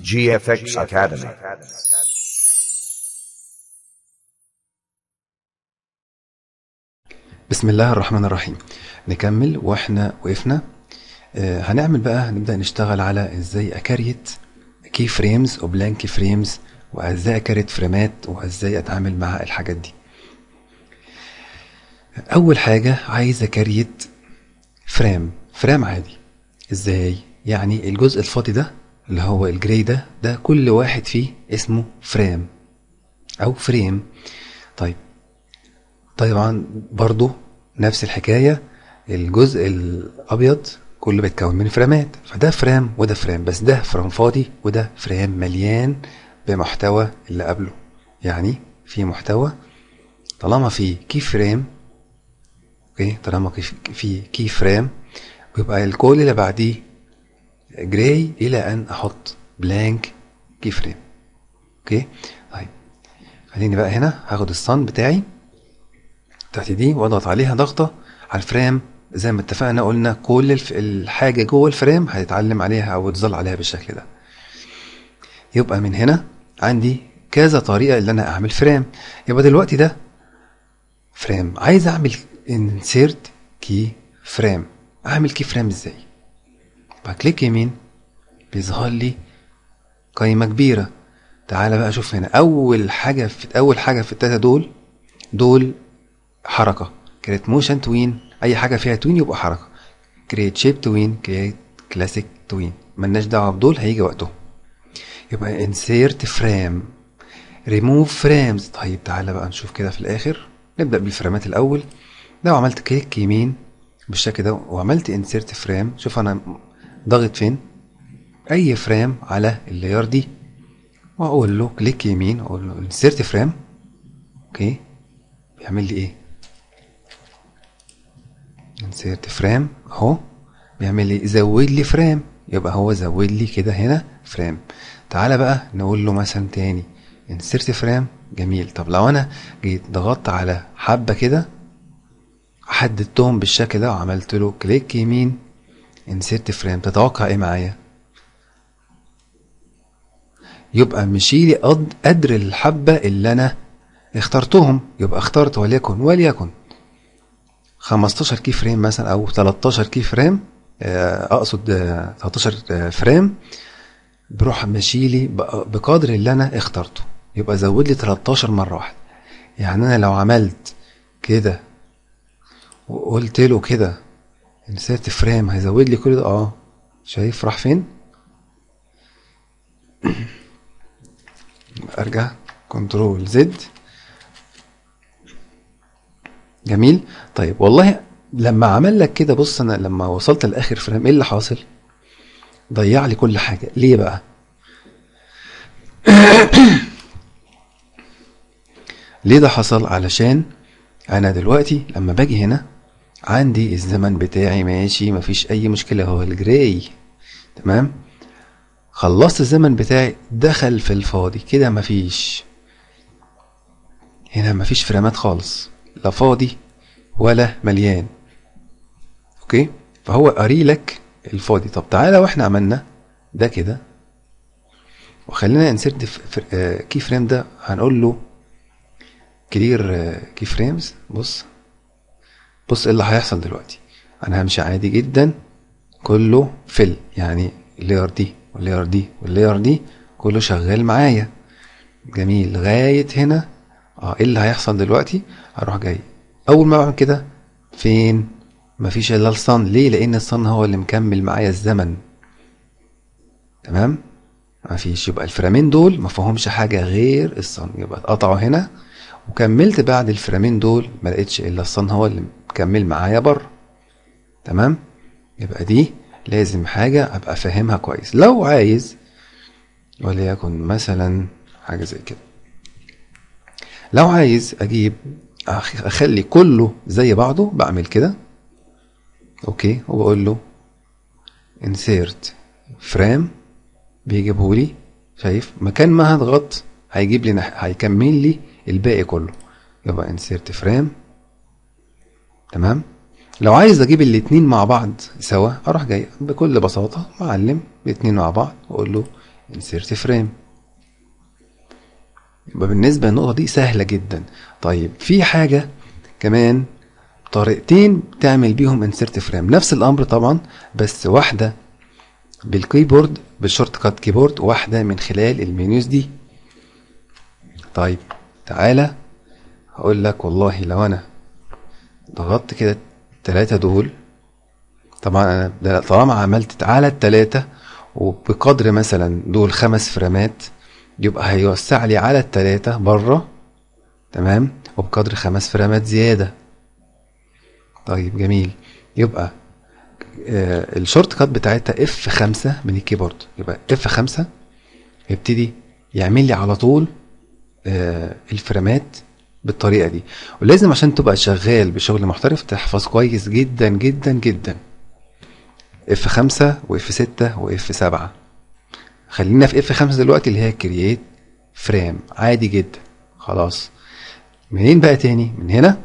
GFX Academy. بسم الله الرحمن الرحيم نكمل واحنا وقفنا آه، هنعمل بقى هنبدأ نشتغل على ازاي اكريت كي فريمز وبلانك فريمز وازاي اكريت فريمات وازاي اتعامل مع الحاجات دي اول حاجة عايز اكريت فريم فريم عادي ازاي يعني الجزء الفاضي ده اللي هو الجراي ده ده كل واحد فيه اسمه فريم او فريم طيب طبعا برضو نفس الحكاية الجزء الأبيض كله بيتكون من فريمات فده فريم وده فريم بس ده فريم فاضي وده فريم مليان بمحتوى اللي قبله يعني في محتوى طالما في كي فريم اوكي طالما في- في كي فريم بيبقى الكل اللي بعديه جراي الى ان احط بلانك كي فريم اوكي طيب خليني بقى هنا هاخد الصن بتاعي تحت دي واضغط عليها ضغطة على الفريم زي ما اتفقنا قلنا كل الف... الحاجة جوه الفريم هتتعلم عليها او تظل عليها بالشكل ده يبقى من هنا عندي كذا طريقة اللي انا اعمل فريم يبقى دلوقتي ده فريم عايز اعمل insert key frame اعمل كي فريم ازاي بكليك يمين بيظهر لي قايمة كبيرة تعالى بقى شوف هنا اول حاجة في اول حاجة في التلاتة دول دول حركة كريت موشن توين أي حاجة فيها توين يبقى حركة كريت شيب توين كريت كلاسيك توين ملناش دعوة بدول هيجي وقته يبقى insert frame remove frames طيب تعالى بقى نشوف كده في الآخر نبدأ بالفريمات الأول لو عملت كليك يمين بالشكل ده وعملت insert frame شوف أنا ضاغط فين أي فريم على اللاير دي وأقول له كليك يمين أقول له insert frame أوكي بيعمل لي ايه insert فريم اهو بيعمل لي زود لي فريم يبقى هو زود لي كده هنا فريم تعالى بقى نقول له مثلا تاني insert فريم جميل طب لو انا جيت ضغطت على حبة كده حددتهم بالشكل ده وعملت له كليك يمين insert فريم تتوقع ايه معايا يبقى مشي لي قد- قدر الحبة اللي انا اخترتهم يبقى اخترت وليكن وليكن 15 كي فريم مثلا او 13 كي فريم آه، اقصد آه، 13 آه، فريم بروح ماشي لي بق- بقدر اللي انا اخترته يبقى زود لي 13 مره واحده يعني انا لو عملت كده وقلت له كده انسيرت فريم هيزود لي كل ده اه شايف راح فين ارجع كنترول زد جميل طيب والله لما عمل لك كده بص انا لما وصلت لاخر فريم ايه اللي حاصل ضيع لي كل حاجه ليه بقى ليه ده حصل علشان انا دلوقتي لما باجي هنا عندي الزمن بتاعي ماشي مفيش اي مشكله هو الجراي تمام خلصت الزمن بتاعي دخل في الفاضي كده مفيش هنا مفيش فريمات خالص لا فاضي ولا مليان اوكي فهو قاري لك الفاضي طب تعالى واحنا عملنا ده كده وخلينا انسرت كي فريم ده هنقول له كلير كي فريمز بص بص ايه اللي هيحصل دلوقتي انا همشي عادي جدا كله فل يعني اللاير دي واللاير دي واللاير دي كله شغال معايا جميل لغايه هنا اه ايه اللي هيحصل دلوقتي هروح جاي اول ما بعمل كده فين مفيش الا الصن ليه لان الصن هو اللي مكمل معايا الزمن تمام مفيش يبقى الفريمين دول ما فيهمش حاجه غير الصن يبقى اتقطعوا هنا وكملت بعد الفريمين دول ما لقيتش الا الصن هو اللي مكمل معايا بره تمام يبقى دي لازم حاجه ابقى فاهمها كويس لو عايز وليكن مثلا حاجه زي كده لو عايز اجيب أخ- اخلي كله زي بعضه بعمل كده اوكي وبقول له insert frame بيجيبه لي شايف مكان ما هضغط هيجيب لي نح- هيكمل لي الباقي كله يبقى insert frame تمام لو عايز اجيب الاتنين مع بعض سوا اروح جاي بكل بساطة معلم الاتنين مع بعض واقول له insert frame يبقى بالنسبة للنقطة دي سهلة جدا طيب في حاجة كمان طريقتين تعمل بيهم insert frame نفس الأمر طبعا بس واحدة بالكيبورد بالشورت كات كيبورد واحدة من خلال المنيوز دي طيب تعالى هقول لك والله لو انا ضغطت كده التلاتة دول طبعا انا ده طالما عملت على التلاتة وبقدر مثلا دول خمس فريمات يبقى هيوسع لي على التلاتة بره تمام وبقدر خمس فريمات زيادة طيب جميل يبقى آه الشورت كات بتاعتها اف خمسة من الكيبورد يبقى اف خمسة يبتدي يعمل لي على طول آه الفريمات بالطريقة دي ولازم عشان تبقى شغال بشغل محترف تحفظ كويس جدا جدا جدا اف خمسة واف ستة واف سبعة خلينا في اف خمسة دلوقتي اللي هي كرييت فريم عادي جدا خلاص منين بقى تاني من هنا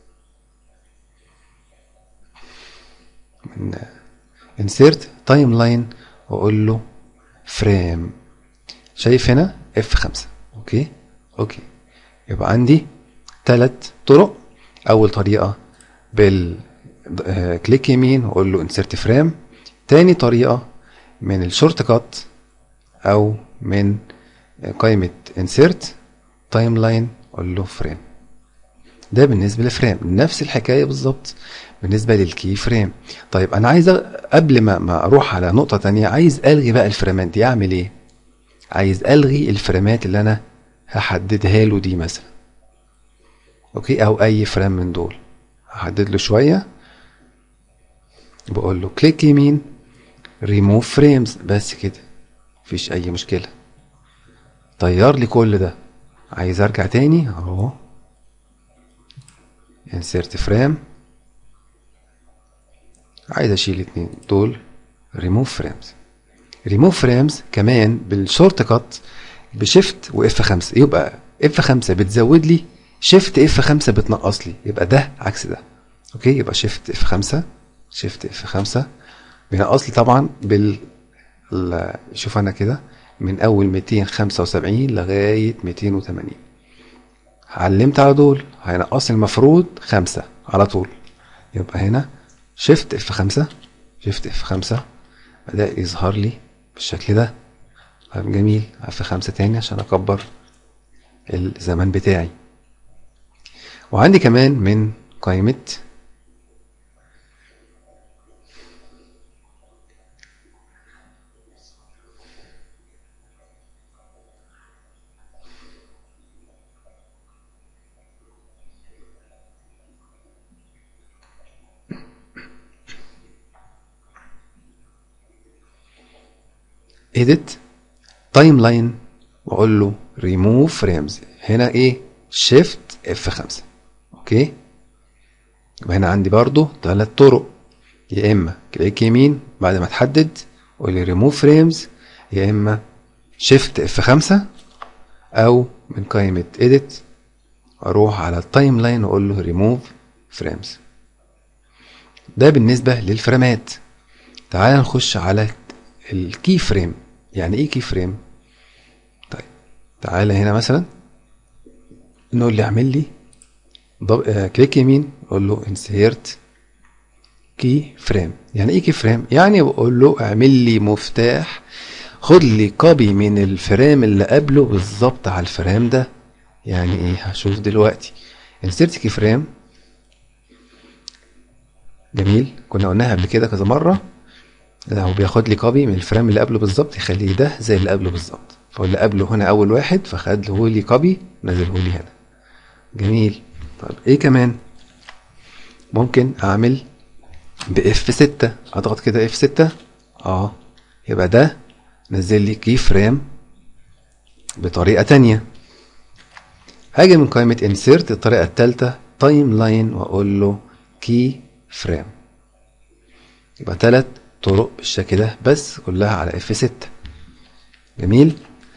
من insert تايم لاين واقول له فريم شايف هنا اف خمسة اوكي اوكي يبقى عندي ثلاث طرق اول طريقه بال كليك يمين واقول له انسرت فريم تاني طريقه من الشورت كات او من قائمه انسرت تايم لاين اقول له فريم ده بالنسبه للفريم نفس الحكايه بالظبط بالنسبه للكي فريم طيب انا عايز قبل ما ما اروح على نقطه تانية عايز الغي بقى الفريمات دي اعمل ايه عايز الغي الفريمات اللي انا هحددها له دي مثلا اوكي او اي فريم من دول هحدد له شويه بقول له كليك يمين ريموف فريمز بس كده مفيش اي مشكله طير لي كل ده عايز ارجع تاني اهو insert frame عايز اشيل اتنين دول ريموف فريمز ريموف فريمز كمان بالشورت كات بشيفت واف 5 يبقى اف 5 بتزود لي شيفت اف 5 بتنقص لي يبقى ده عكس ده اوكي يبقى شيفت اف 5 شيفت اف 5 بينقص لي طبعا بال شوف انا كده من اول 275 لغايه 280 علمت على دول هينقص لي المفروض 5 على طول يبقى هنا شيفت اف 5 شيفت اف 5 بدا يظهر لي بالشكل ده طيب جميل اف 5 تاني عشان اكبر الزمان بتاعي وعندي كمان من قائمة edit تايم لاين واقول له ريموف فريمز هنا ايه شيفت اف 5 اوكي يبقى هنا عندي برضو ثلاث طرق يا اما كليك يمين بعد ما تحدد قول لي ريموف فريمز يا اما شيفت اف 5 او من قائمه edit اروح على التايم لاين واقول له ريموف فريمز ده بالنسبه للفريمات تعال نخش على الكي فريم يعني ايه كي فريم طيب تعالى هنا مثلا نقول لي اعمل لي ضب... آه كليك يمين اقول له انسيرت كي فريم يعني ايه كي فريم يعني بقول له اعمل لي مفتاح خد لي كوبي من الفريم اللي قبله بالظبط على الفريم ده يعني ايه هشوف دلوقتي انسيرت كي فريم جميل كنا قلناها قبل كده كذا مره ده هو بياخد لي كوبي من الفريم اللي قبله بالظبط يخليه ده زي اللي قبله بالظبط فاللي قبله هنا اول واحد فخد له لي كوبي نزله لي هنا جميل طيب ايه كمان ممكن اعمل باف 6 اضغط كده اف 6 اه يبقى ده نزل لي كي فريم بطريقه تانية هاجي من قائمه انسيرت الطريقه الثالثه تايم لاين واقول له كي فريم يبقى ثلاث طرق بالشكل ده بس كلها على اف 6 جميل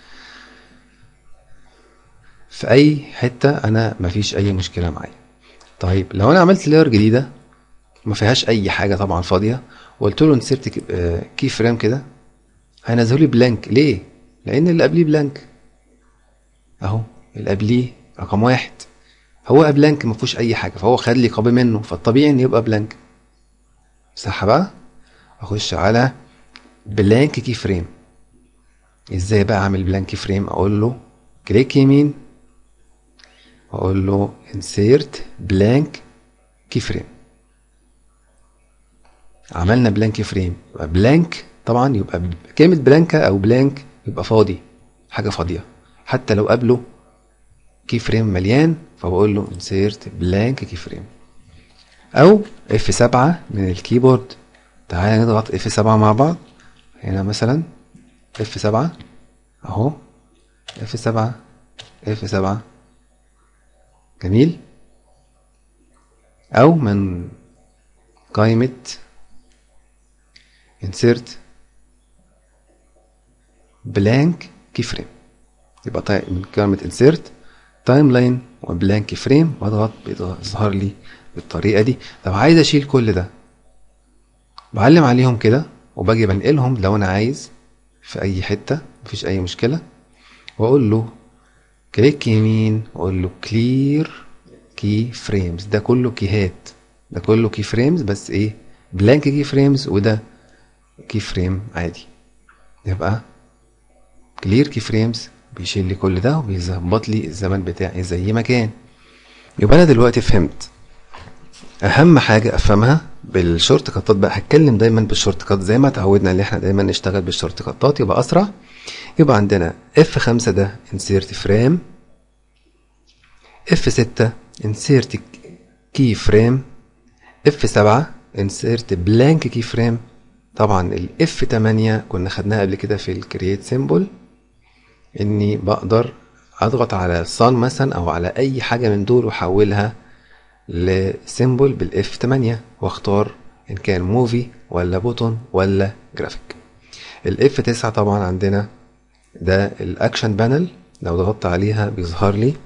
في اي حته انا مفيش اي مشكله معايا طيب لو انا عملت لاير جديده ما فيهاش اي حاجه طبعا فاضيه وقلت له انسرت كي فريم كده هينزله لي بلانك ليه لان اللي قبليه بلانك اهو اللي قبليه رقم واحد هو بلانك ما فيهوش اي حاجه فهو خد لي كوبي منه فالطبيعي ان يبقى بلانك صح بقى اخش على بلانك كي فريم ازاي بقى اعمل بلانك فريم اقول له كليك يمين واقول له insert blank key frame عملنا بلانك فريم يبقى بلانك طبعا يبقى كلمة بلانكا او بلانك يبقى فاضي حاجة فاضية حتى لو قبله كي فريم مليان فبقول له insert blank key frame او اف سبعة من الكيبورد تعالى نضغط اف سبعة مع بعض هنا مثلا اف سبعة اهو اف سبعة اف سبعة جميل او من قائمة insert blank keyframe يبقى طيب من قائمة insert timeline وبلانك فريم واضغط بيظهر لي بالطريقة دي طب عايز اشيل كل ده بعلم عليهم كده وباجي بنقلهم لو انا عايز في اي حتة مفيش اي مشكلة واقول له كليك يمين واقول له كلير كي فريمز ده كله كيهات ده كله كي فريمز بس ايه بلانك كي فريمز وده كي فريم عادي يبقى كلير كي فريمز بيشيل لي كل ده وبيظبط لي الزمن بتاعي زي ما كان يبقى انا دلوقتي فهمت اهم حاجه افهمها بالشورت كاتات بقى هتكلم دايما بالشورت كات زي ما اتعودنا ان احنا دايما نشتغل بالشورت كاتات يبقى اسرع يبقى عندنا اف 5 ده insert frame اف 6 insert key frame اف 7 insert blank key frame طبعا الاف 8 كنا خدناها قبل كده في الكرييت سيمبل اني بقدر اضغط على الصان مثلا او على اي حاجه من دول واحولها لسيمبل بالاف 8 واختار ان كان موفي ولا بوتون ولا جرافيك الاف 9 طبعا عندنا ده الاكشن بانل لو ضغطت عليها بيظهر لي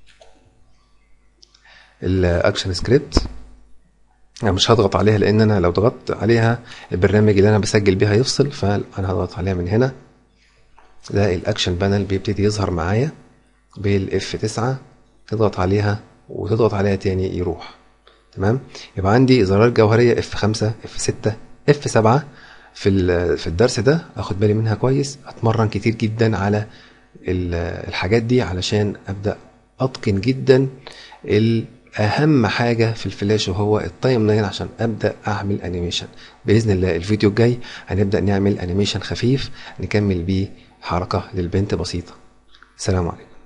الاكشن سكريبت انا مش هضغط عليها لان انا لو ضغطت عليها البرنامج اللي انا بسجل بيها يفصل فانا هضغط عليها من هنا ده الاكشن بانل بيبتدي يظهر معايا بالاف 9 تضغط عليها وتضغط عليها تاني يروح تمام يبقى عندي زرار جوهريه اف 5 اف 6 اف 7 في في الدرس ده اخد بالي منها كويس اتمرن كتير جدا على الحاجات دي علشان ابدا اتقن جدا اهم حاجه في الفلاش وهو التايم لاين عشان ابدا اعمل انيميشن باذن الله الفيديو الجاي هنبدا نعمل انيميشن خفيف نكمل بيه حركه للبنت بسيطه سلام عليكم